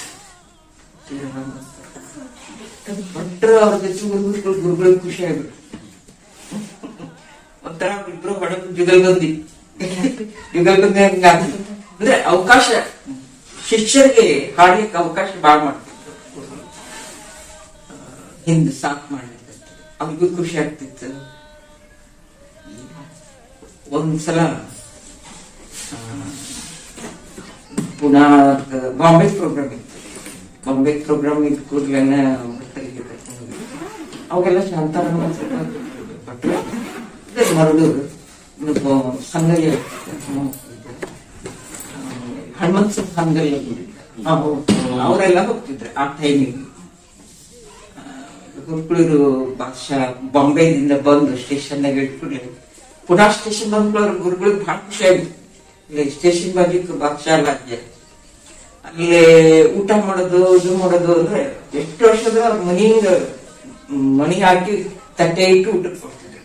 ಭಟ್ರು ಅವ್ರ ಜೊತೆ ಗುರುಗಳು ಗುರುಗಳಿಗೆ ಖುಷಿ ಆಗ್ಬಿಟ್ಟು ಒಂಥರ ಇಬ್ರು ಹೊಡಕ್ ಜುಗಲ್ಬಂದಿ ಜುಗಲ್ಬಂದಿ ಹಂಗ ಅಂದ್ರೆ ಅವಕಾಶ ಶಿಷ್ಯರಿಗೆ ಹಾಡ್ಲಿಕ್ಕೆ ಅವಕಾಶ ಬಾಳ್ ಮಾಡ್ತಿದ್ರು ಆ, ಹಿಂದ್ ಸಾಕ್ ಮಾಡ್ಲಿಕ್ಕೆ ಅವ್ರಿಗೂ ಖುಷಿ ಆಗ್ತಿತ್ತು ಒಂದ್ಸಲ ಆ, ಪುನಃ ಬಾಂಬೆ ಪ್ರೋಗ್ರಾಮ್ ಇತ್ತು ಬಾಂಬೆ ಪ್ರೋಗ್ರಾಮ್ ಇದ್ದ ಕೂಡ್ಲೇನೆ ಭಟ್ರಿಗೆ ಕರ್ಕೊಂಡು ಹೋಗಿದ್ವಿ. ಅವಾಗೆಲ್ಲ ಶಾಂತಾರಾಮ ಭಟ್ರು ಇದೇ ಮರಳೂರು ಇನ್ನೊಬ್ಬ ಸಂಗಯ್ಯ ಹ್ಮ್. ಹನುಮಂತ ಸಿಂಗ್ ಸಂಗಯ್ಯ ಅವರೆಲ್ಲ ಹೋಗ್ತಿದ್ರು ಆ ಟೈಮಿಗೆ ಗುರುಕುಳರು ಭಾಷಾ ಬಾಂಬೆದಿಂದ ಬಂದು ಸ್ಟೇಷನ್ನಾಗ ಇಟ್ಬಿಡ್ಲಿ ಪುನಃ ಸ್ಟೇಷನ್ ಬಂದ್ಕೊಳ್ಳೋರು ಗುರುಗಳಿಗೆ ಬಹಳ ಖುಷಿ ಆಗಿತ್ತು ಇಲ್ಲಿ ಸ್ಟೇಷನ್ ಬಾಜು ಬಾಕ್ಷಾಲ ಇದೆ ಅಲ್ಲಿ ಊಟ ಮಾಡೋದು ಇದು ಮಾಡೋದು ಅಂದ್ರೆ ಎಷ್ಟು ವರ್ಷದ ಅವ್ರ ಮನಿಯಿಂದ ಮನಿ ಹಾಕಿ ತಟ್ಟೆ ಇಟ್ಟು ಊಟಕ್ಕೆ ಕೊಡ್ತಿದ್ರು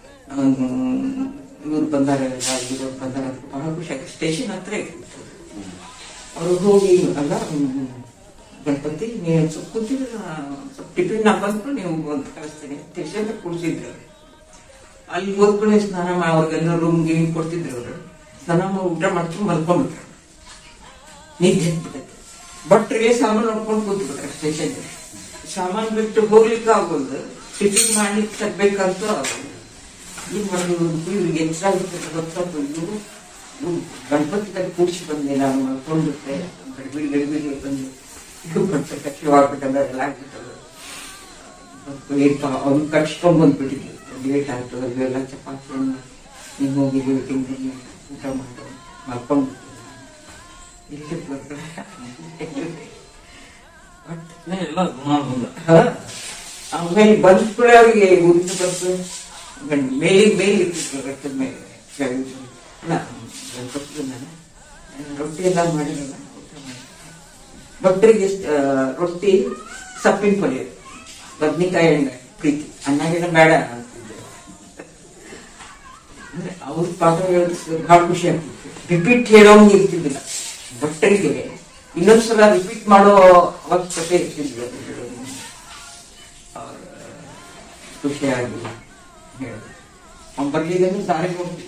ಇವ್ರು ಬಂದಾರ ಇವ್ರು ಬಂದಾರ ಅಂತ ಬಹಳ ಖುಷಿ ಆಗುತ್ತೆ ಸ್ಟೇಷನ್ ಹತ್ರ ಇತ್ತು ಅವ್ರು ಹೋಗಿ ಅಲ್ಲ ಹ್ಮ್, ಗಣಪತಿ ನೀವು ಸ್ವಲ್ಪ ಕೂತಿದ್ರೆ ಸ್ವಲ್ಪ ಟಿಫಿನ್ ನಾ ಬಂದ್ಬಿಟ್ಟು ನೀವು ಅಂತ ಕಳಿಸ್ತೀನಿ ಸ್ಟೇಷನ್ ಕುಡಿಸಿದ್ರು ಅಲ್ಲಿ ಹೋದ್ಕೊಂಡು ಸ್ನಾನ ಮಾಡಿ ಅವ್ರಿಗೆಲ್ಲ ರೂಮ್ ಗೀಮ್ ಕೊಡ್ತಿದ್ರು ಅವರು ಸ್ನಾನ ಮಾಡಿ ಊಟ ಮಾಡ್ಕೊಂಡು ಮಲ್ಕೊಂಡ್ಬಿಟ್ರು ನಿದ್ದೆ ಎದ್ಬಿಟ್ಟೈತೆ ಭಟ್ರಿಗೆ ಸಾಮಾನು ನೋಡ್ಕೊಂಡು ಕೂತ್ಬಿಟ್ರೆ ಸ್ಟೇಷನ್ ಸಾಮಾನು ಬಿಟ್ಟು ಹೋಗ್ಲಿಕ್ಕೆ ಆಗೋದು ಟಿಫಿನ್ ಮಾಡ್ಲಿಕ್ಕೆ ತರ್ಬೇಕಂತೂ ಆಗೋದು ಏನ್ ಮಾಡೋದು ಇವ್ರಿಗೆ ಎಚ್ಚರಾಗುತ್ತೆ ಗೊತ್ತಾಗ್ತದೆ ಇವ್ರು ಇವ್ರು ಗಣಪತಿ ತಗ ಕೂಡಿಸಿ ಬಂದೆ ನಾನು ಮಲ್ಕೊಂಡ್ಬಿಟ್ಟೆ ಗಡಿಬಿಡಿ ಗಡಿಬಿಡಿ ಬಂದು ಇದು ಬಂತ ಕಚ್ಚಿವಾಗ್ಬಿಟ್ಟಂದ್ರೆ ಎಲ್ಲ ಆಗ್ಬಿಟ್ಟದು ಲೇಟ್ ಅವ್ನು ಕಟ್ಸ್ಕೊಂಡ್ ಬಂದ್ಬಿಟ್ಟಿದ್ವಿ ಲೇಟ್ ಆಯ್ತು ಅಲ್ಲೆಲ್ಲ ಚಪಾತಿಯನ್ನು ನೀವು ಹೋಗಿ ತಿಂದು ಊಟ ಮಾಡಿ ಮಲ್ಕೊಂಡು ಇಲ್ಲಿ ಬಟ್ ಏ, ಎಲ್ಲ ಗುಣ ಬಂದ ಆಮೇಲೆ ಬಂದ ಕೂಡ ಅವ್ರಿಗೆ ಉರಿದು ಬಂತು ಗಂಡ್ ಮೇಲಿಗೆ ಮೇಲೆ ಇರ್ತಿದ್ರು ರಕ್ತದ ಮೇಲೆ ಕೆಳಗೆ. ಅಲ್ಲ ಗಣಪತಿ ನಾನು ರೊಟ್ಟಿ ಎಲ್ಲ ಮಾಡಿರಲ್ಲ ಊಟ ಮಾಡಿ ಭಕ್ತರಿಗೆ ಆ, ರೊಟ್ಟಿ ಸಪ್ಪಿನ ಪಲ್ಯ ಬದ್ನಿಕಾಯಿ ಎಣ್ಣೆ ಪ್ರೀತಿ ಅನ್ನ ಗಿಡ ಬೇಡ ಅಂತಿದ್ರು ಅಂದ್ರೆ ಅವ್ರ ಪಾಠ ಹೇಳೋದು ಬಹಳ ಖುಷಿ ಆಗ್ತಿತ್ತು ರಿಪೀಟ್ ಹೇಳೋಂಗ್ ಇರ್ತಿದ್ದಿಲ್ಲ ಭಕ್ತರಿಗೆ ಇನ್ನೊಂದ್ಸಲ ರಿಪೀಟ್ ಮಾಡೋ ಅವಶ್ಯಕತೆ ಇರ್ತಿದ್ದಿಲ್ಲ ಅವ್ರ ಖುಷಿಯಾಗಿ ಹೇಳೋದು ಅವ್ನ್ ಬರ್ಲಿಕ್ಕೆ ದಾರಿ ಹೋಗ್ತಿದ್ರು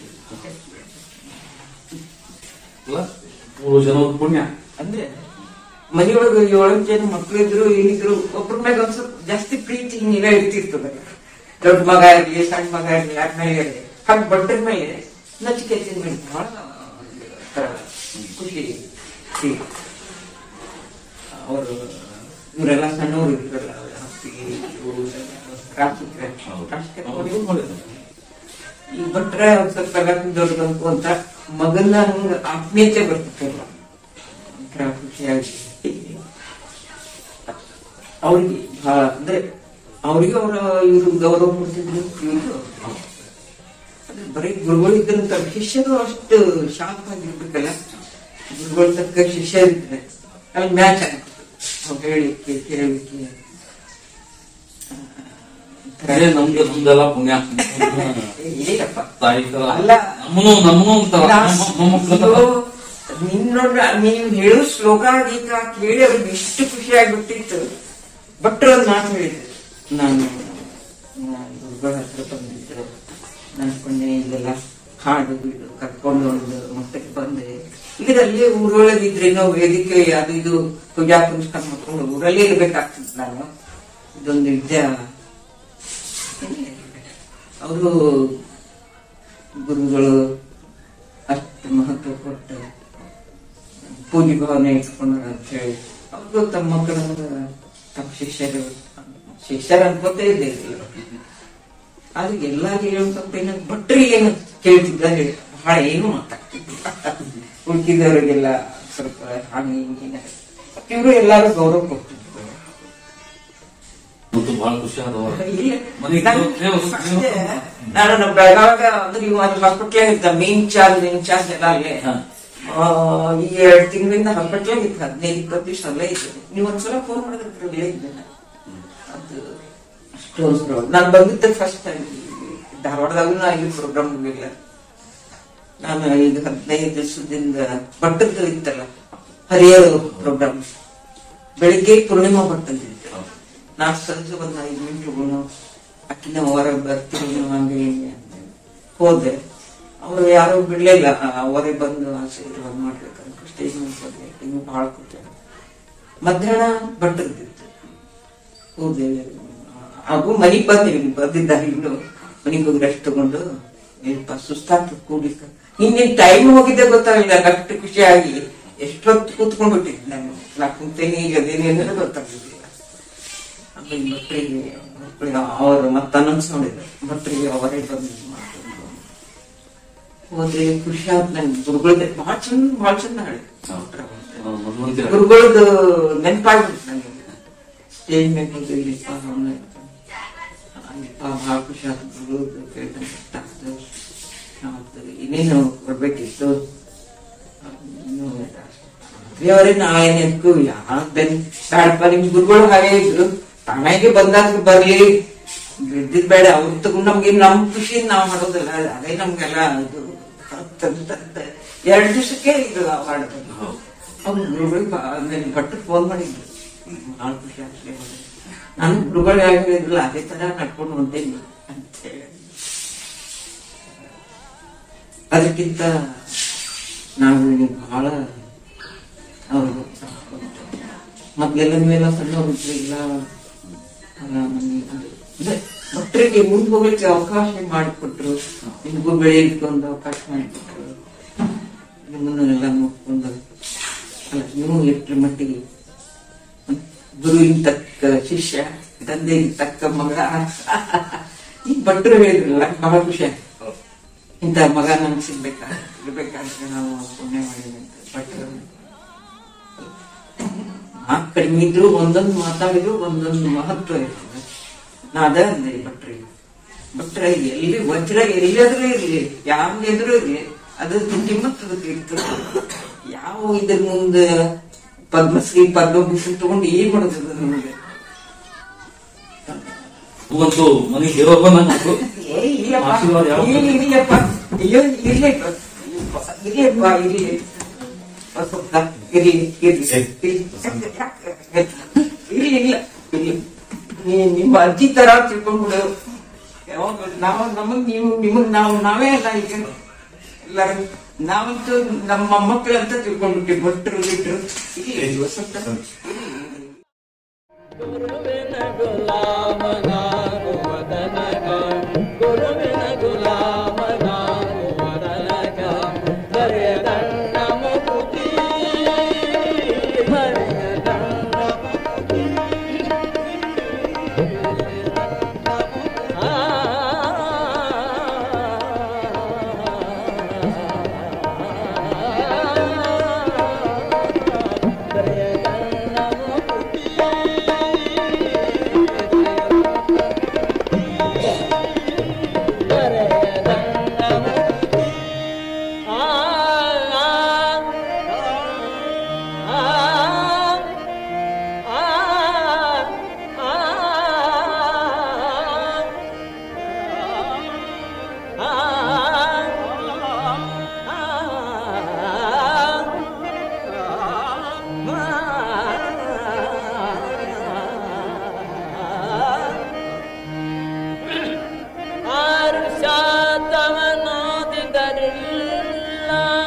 ಅಲ್ಲ ಮೂರು ಜನ ಪುಣ್ಯ ಅಂದ್ರೆ ಮನೆಯೊಳಗೆ ಏಳು ಜನ ಮಕ್ಳಿದ್ರು ಏನಿದ್ರು ಒಬ್ಬರ ಮ್ಯಾಗ ಒಂದ್ ಸ್ವಲ್ಪ ಜಾಸ್ತಿ ಪ್ರೀತಿ ಹಿಂಗೆಲ್ಲ ಇರ್ತಿರ್ತದ ದೊಡ್ಡ ಮಗ ಇರ್ಲಿ ಸಣ್ಣ ಮಗ ಇರ್ಲಿ ಯಾರ ಮೇಲೆ ಇರ್ಲಿ ಹಾಗೆ ಬಟ್ಟದ ಮೇಲೆ ನಚಿಕೆತ್ತಿನ ಮೇಲೆ ಬಹಳ ಒಂಥರ ಖುಷಿ ಅವರು ಇವರೆಲ್ಲ ಸಣ್ಣವರು ಇರ್ತಾರಲ್ಲ ಹತ್ತಿಗೆ ಇವ್ರು ರಾಜಕೀಯ ರಾಜಕೀಯ ಈ ಭಟ್ರ ಒಂದ್ ಸ್ವಲ್ಪ ಎಲ್ಲ ದೊಡ್ಡದಂತು ಅಂತ ಮಗನ ಹಂಗ ಆತ್ಮೀಯತೆ ಬರ್ತಿತ್ತಲ್ಲ ಒಂಥರ ಖುಷಿಯಾಗಿ ಅವ್ರಿಗೆ ಬಹಳ ಅಂದ್ರೆ ಅವ್ರಿಗೆ ಅವರ ಇವ್ರು ಗೌರವ ಕೊಡ್ತಿದ್ರು ಇವ್ರು ಅಂದ್ರೆ ಬರೀ ಗುರುಗಳು ಇದ್ದಂತ ಶಿಷ್ಯರು ಅಷ್ಟು ಶಾಂತ ಆಗಿರ್ಬೇಕಲ್ಲ ಗುರುಗಳ ತಕ್ಕ ಶಿಷ್ಯರಿದ್ರೆ ಅಲ್ಲಿ ಮ್ಯಾಚ್ ಆಗ್ತದೆ ಅವ್ರು ಹೇಳಿಕೆ ಕೇಳಿಕೆ ಆ, ಒಂಥರ ಅದೇ ನಮ್ದು ನಮ್ದೆಲ್ಲ ಪುಣ್ಯ ಏನಪ್ಪ ತಾಯಿ ತರ ಅಲ್ಲ. ನಮ್ಮನು ನಮ್ಮನು ಒಂಥರ ನಮ್ಮ ಮೊಮ್ಮಕ್ಳ ತರ. ನಿನ್ನೋಡ ನೀವು ಹೇಳೋ ಶ್ಲೋಕ ಗೀತ ಕೇಳಿ ಅವ್ರಿಗೆ ಎಷ್ಟು ಖುಷಿ ಆಗ್ಬಿಟ್ಟಿತ್ತು ಭಟ್ರು ಒಂದು ಮಾತು ಹೇಳಿದ್ರು ನಾನು ನಾನು ಗುರುಗಳ ಹತ್ರ ಬಂದಿದ್ರು ನನ್ನ ಪುಣ್ಯ ಇಲ್ಲೆಲ್ಲ ಹಾಡು ಬೀಡು ಕರ್ಕೊಂಡು ಒಂದು ಮಟ್ಟಕ್ಕೆ ಬಂದೆ ಈಗ ಅಲ್ಲೇ ಊರೊಳಗಿದ್ರೆ ನಾವು ವೇದಿಕೆ ಅದು ಇದು ಪೂಜಾ ಪುನಸ್ಕಾರ ಮಾಡ್ಕೊಂಡು ಊರಲ್ಲೇ ಇರ್ಬೇಕಾಗ್ತಿತ್ತು ನಾನು ಇದೊಂದು ವಿದ್ಯಾ ಅವರು ಗುರುಗಳು ಅಷ್ಟು ಮಹತ್ವ ಕೊಟ್ಟು ಪೂಜೆ ಭಾವನೆ ಇಟ್ಕೊಂಡ್ರ ಅಂತ ಹೇಳಿ ಅವ್ರಿಗೂ ತಮ್ಮ ಮಕ್ಕಳನ್ನ ತಮ್ಮ ಶಿಷ್ಯರು ಶಿಷ್ಯರ ಅನ್ಕೋತೇ ಇದ್ದೇ ಇಲ್ಲ ಆದ್ರೆ ಎಲ್ಲಾರು ಹೇಳುವಂತ ಏನ ಭಟ್ರಿಗೆ ಏನು ಕೇಳ್ತಿದ್ದಾರೆ ಬಹಳ ಏನು ಮಾತಾಡ್ತಿದ್ದಿಲ್ಲ ಉಳ್ಕಿದವರಿಗೆಲ್ಲ ಸ್ವಲ್ಪ ಹಾನಿ ಹೀನ ಇವರು ಎಲ್ಲಾರು ಗೌರವ ಕೊಡ್ತಿದ್ರು ಮತ್ತು ಬಹಳ ಖುಷಿ ಆದವ ಇಲ್ಲ. ಮನೆಗೆ ನಾನು ದೇವ್ರು- first ದೇವ್ರು- ನಾನು ನಮ್ಮ ಬೆಳಗಾವಾಗ ಅಂದ್ರೆ ಇವ್ ಅಲ್ಲಿ ಹಾಸ್ಪಿಟ್ಲಾಗ ಇದ್ದ ಮೇನ್ ಚಾರ್ಜ್ ಇನ್ಚಾರ್ಜ್ ಎಲ್ಲ ಅಲ್ಲೇ ಹಾ. ಆ, ಈ ಎರಡ್ ತಿಂಗಳಿಂದ ಹಾಸ್ಪಿಟ್ಲಾಗ ಇತ್ತು ಹದಿನೈದು ಇಪ್ಪತ್ತು ದಿವಸ ಅಲ್ಲೇ ಇದ್ದೆ ನೀವು ಒಂದ್ಸಲ ಫೋನ್ ಮಾಡಿದ್ರೆ ಅಲ್ಲೇ ಇದ್ದೆ ನಾನು. ಅದು ಅಷ್ಟೊಂದು ನಾನು ಬಂದಿದ್ದ ಫಸ್ಟ್ ಟೈಮ್ ಧಾರವಾಡದಾಗೂ ನಾ ಇಲ್ಲಿ ಪ್ರೋಗ್ರಾಮ್ ಹೋಗಿಲ್ಲ ನಾನು ಈಗ ಹದಿನೈದು ದಿವಸದಿಂದ ಭಟ್ಟದ್ದು ಇತ್ತಲ್ಲ ಹರಿಯರು ಪ್ರೋಗ್ರಾಮ್ ಬೆಳಿಗ್ಗೆ ಪೂರ್ಣಿಮಾ ಭಟ್ಟದ್ದು ಇತ್ತು ನಾಲ್ಕು ಸಂಜೆ ಒಂದು ಐದು ಮಿನಿಟ್ಗಳು ಅಕ್ಕಿನ ಹೊರ ಬರ್ತೀವಿ ನೀವು ಹಂಗೆ ಹಿಂಗೆ ಅಂತ ಹೋದೆ ಅವರು ಯಾರು ಬಿಡ್ಲಿಲ್ಲ ಅವರೇ ಬಂದು ಆಶೀರ್ವಾದ ಮಾಡ್ಬೇಕಂತ ಸ್ಟೇಜ್ ಮೇಲೆ ಇನ್ನು ಬಹಳ ಖುಷಿ ಆಯ್ತು. ಮಧ್ಯಾಹ್ನ ಭಟ್ಟದ್ದಿತ್ತು ಹೋದೆ ಹಾಗೂ ಮನಿಗ್ ಬಂದಿವಿ ಬಂದಿದ್ದಾಗ ಇನ್ನು ಮನಿಗ್ ಹೋಗಿ ರೆಸ್ಟ್ ತಗೊಂಡು ಸ್ವಲ್ಪ ಸುಸ್ತಾಗ್ತದೆ ಕೂಡ್ಲಿಕ್ಕೆ ನಿನ್ನೆ ಟೈಮ್ ಹೋಗಿದ್ದೆ ಗೊತ್ತಾಗಲಿಲ್ಲ ಅಷ್ಟು ಖುಷಿಯಾಗಿ ಎಷ್ಟೊತ್ತು ಕೂತ್ಕೊಂಡ್ಬಿಟ್ಟಿದ್ದೆ ನಾನು ನಾ ಕುಂತೇನೆ ಈಗ ಅದೇನೆ ಅನ್ನೋದು ಗೊತ್ತಾಗ್ಲಿಲ್ಲ ಆಮೇಲೆ ಭಟ್ರಿಗೆ ಭಟ್ರಿಗೆ ಅವರು ಮತ್ತೆ ಅನೌನ್ಸ್ ಮಾಡಿದ್ರು ಭಟ್ರಿಗೆ ಅವರೇ ಬಂದು ಮಾಡ್ಕೊಂಡು ಹೋದ್ರೆ ಖುಷಿ ಆಯ್ತು ನನ್ಗೆ ಗುರುಗಳದ್ದು ಬಹಳ ಚಂದ ಬಹಳ ಚಂದ ಹಾಡಿ ಮಧುವಂತಿ ಗುರುಗಳದ್ದು ನೆನಪಾಗ್ಬಿಟ್ಟು ನನಗೆ ಸ್ಟೇಜ್ ಮೇಲೆ ಹೋಗಿ ಇಲ್ಲಿಪ್ಪ ಅವನ ಅಲ್ಲಿಪ್ಪ ಬಹಳ ಖುಷಿ ಆಯ್ತು ಗುರುಗಳದ್ದು ಕೇಳ್ದಂಗೆ ಇಷ್ಟ ಆಯ್ತು. ಆವತ್ತು ಇನ್ನೇನು ಬರ್ಬೇಕಿತ್ತು ದೇವರೇ ನಾಯನ್ ಎದ್ಕು ಯಾವ್ದನ್ ಬೇಡಪ್ಪ ನಿಮ್ ಗುರುಗಳು ಹಾಗೆ ಇದ್ರು ತಾನಾಗೆ ಬಂದಾಗ ಬರ್ಲಿ ಬಿದ್ದಿದ್ ಬೇಡ ಅವ್ರ ತಗೊಂಡ್ ನಮ್ಗೆ ನಮ್ ಖುಷಿಯಿಂದ ನಾವ್ ಮಾಡೋದಲ್ಲ ಅದೇ ನಮ್ಗೆಲ್ಲ ಇದು ಅಂತ ಎರಡು ದಿವಸಕ್ಕೆ ಇದು ಅವಾರ್ಡ್ ಅವ್ರು ಗುರುಗಳು ಆಮೇಲೆ ಭಟ್ರು ಫೋನ್ ಮಾಡಿದ್ರು ಭಾಳ ಖುಷಿ ಆಗ್ತದೆ ನಾನು ಗುರುಗಳು ಹೇಳಿದ್ರಲ್ಲ ಅದೇ ತರ ನಡ್ಕೊಂಡು ಹೊಂಟೇನಿ ಅಂತ ಹೇಳಿ ಅದಕ್ಕಿಂತ ನಾವು ಬಹಳ ಅವರು ಮೊದ್ಲೆಲ್ಲ ನೀವೆಲ್ಲ ಸಣ್ಣವ್ರು ಇಲ್ಲ ಅಲ್ಲ ಮನೆ ಅದು ಅಂದ್ರೆ ಭಟ್ರಿಗೆ ಮುಂದೆ ಹೋಗ್ಲಿಕ್ಕೆ ಅವಕಾಶ ಮಾಡಿಕೊಟ್ರು ನಿಮಗೂ ಬೆಳೆಯಲಿಕ್ಕೆ ಒಂದು ಅವಕಾಶ ಮಾಡಿಕೊಟ್ರು ನಿಮ್ಮನ್ನೆಲ್ಲ ನೋಡ್ಕೊಂಡು ಅಲ್ಲ ನೀವು ಎಷ್ಟರ ಮಟ್ಟಿಗೆ ಗುರುವಿನ ತಕ್ಕ ಶಿಷ್ಯ ತಂದೆಗೆ ತಕ್ಕ ಮಗ ಈ ಭಟ್ರು ಹೇಳಿದ್ರಲ್ಲ ಬಹಳ ಖುಷಿ ಆಯ್ತು ಇಂಥ ಮಗ ನಮ್ಗೆ ಸಿಗ್ಬೇಕಾ ಇರ್ಬೇಕಾದ್ರೆ ನಾವು ಪುಣ್ಯ ಮಾಡಿದ್ವಿ ಅಂತ ಭಟ್ರು ಮಾತು ಕಡಿಮೆ ಇದ್ರು ಒಂದೊಂದು ಮಾತಾಡಿದ್ರು ಒಂದೊಂದು ಮಹತ್ವ ಇರ್ತದೆ ನಾ ಅದ ಅಂದೆ ಭಟ್ರಿಗೆ ಭಟ್ರ ಎಲ್ಲಿ ವಜ್ರ ಎಲ್ಲಿಯಾದ್ರೂ ಇರ್ಲಿ ಯಾವ ಎದುರು ಇರ್ಲಿ ಅದು ಕಿಮ್ಮತ್ತು ಅದಕ್ಕೆ ಇರ್ತದೆ ಯಾವ ಇದ್ರ ಮುಂದೆ ಪದ್ಮಶ್ರೀ ಪದ್ಮಭೂಷಣ್ ತಗೊಂಡು ಏನ್ ಮಾಡೋದು ನಮಗೆ ಇವತ್ತು ಮನೆಗೆ ದೇವರು ಬಂದಂಗ ಮಕ್ಕಳು ಏ, ಇಲ್ಲಪ್ಪ. ಆಶೀರ್ವಾದ ಯಾವಾಗ? ಇಲ್ಲ, ಇಲ್ಲಪ್ಪ. ಅಯ್ಯೋ, ಇರ್ಲಿಪ್ಪ. ಇರ್ಲಿಪ್ಪ, ಇರ್ಲಿ. ಸ್ವಲ್ಪ ಇರ್ಲಿ, ಇರ್ಲಿ, ಇರ್ಲಿ. ಇರ್ಲಿ, ಇಲ್ಲ, ಇರ್ಲಿ. ನೀ- ನಿಮ್ಮ ಅಜ್ಜಿ ತರ ತಿಳ್ಕೊಂಡ್ಬಿಡು ಯಾವಾಗ ನಾವು ನಮಗ್ ನೀವು ನಿಮಗ್ ನಾವು ನಾವೇ ಅಲ್ಲ ಈಗ ಎಲ್ಲರೂ ನಾವಂತೂ ನಮ್ಮ ಮೊಮ್ಮಕ್ಕಳಂತ ತಿಳ್ಕೊಂಡ್ಬಿಟ್ಟಿ ಭಟ್ರು ಗಿಟ್ರು ಇಲ್ಲಿ ವಸಂತ ಇಲ್ಲಿ. ಗುರುವಿನ ಗುಲಾಮನಾನು ವದನಗ ಗುರುವಿನ ಗುಲಾಮನಾನು ವದನಗ ಹರಿಯದಣ್ಣ ಮುಕುತಿ ಹರಿಯದಣ್ಣ ಮುಕುತಿ ಹರಿಯದಣ್ಣ ಮುಕುತಿ ಆರು ಶಾತವನೋದಿದರಿಲ್ಲ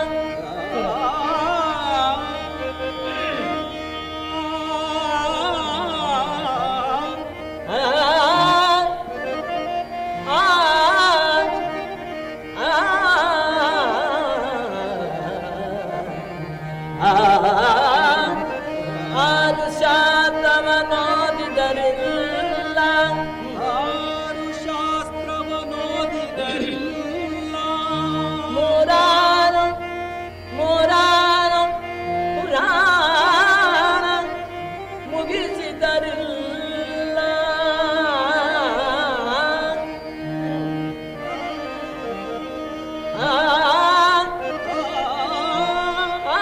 ಆ, ಆ, ಆ, ಆರು ಶಾತವನೋದಿದರಿಲ್ಲ ಆರು ಶಾಸ್ತ್ರವನೋದಿದರಿಲ್ಲ ಮುರಾರ ಮುರಾರ ಪುರಾಣ ಮುಗಿಸಿದರಿಲ್ಲ ಆ, ಆ,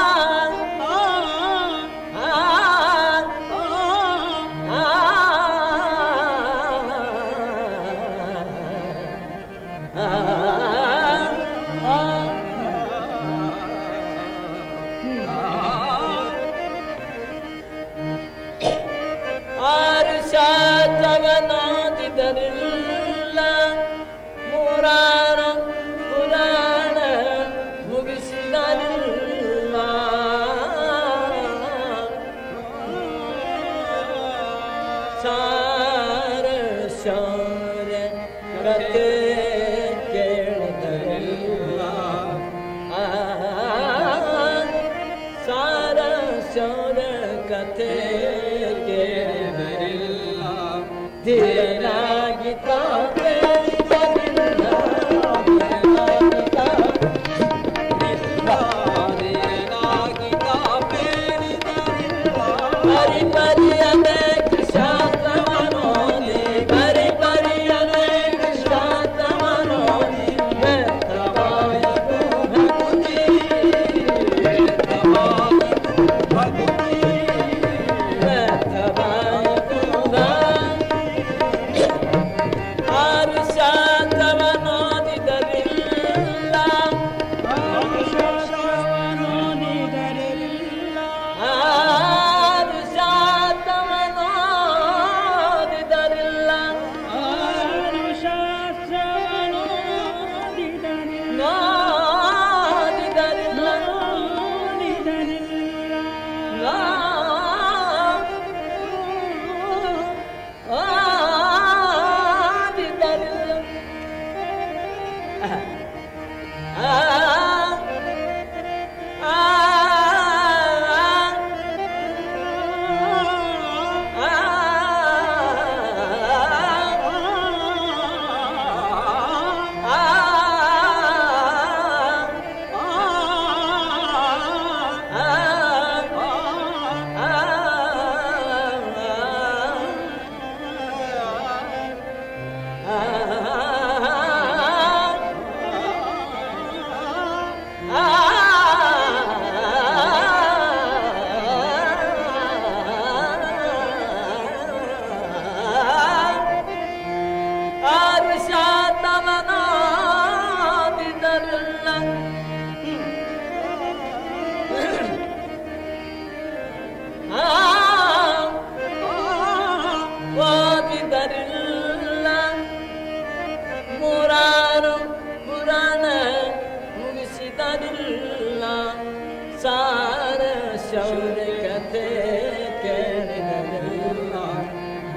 ಆರು ಶಾತವನಾದಿದರಿಲ್ಲ ಮುರಾರ ಪುರಾಣ ಮುಗಿಸಿದರಿಲ್ಲ ಸಾರ ಶಾರ ಕತೆ ಕೇಳಿದರಿಲ್ಲ ಆ, ಸಾರ ಶಾರ ಕತೆ ಕೇಳಿದರಿಲ್ಲ ಧೀರನಾಗಿ ಹರಿ ಪರಿಯನೆ ಕೃಷ್ಣಾಸ್ತಮನೋನಿ ಹರಿ ಪರಿಯನೆ ಕೃಷ್ಣಾಸ್ತಮನೋನಿ ವೇತ್ರವಾಯ ಭಕ್ತಿ ವೇತ್ರವಾಯ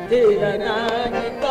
ತಿರನಾಗಿ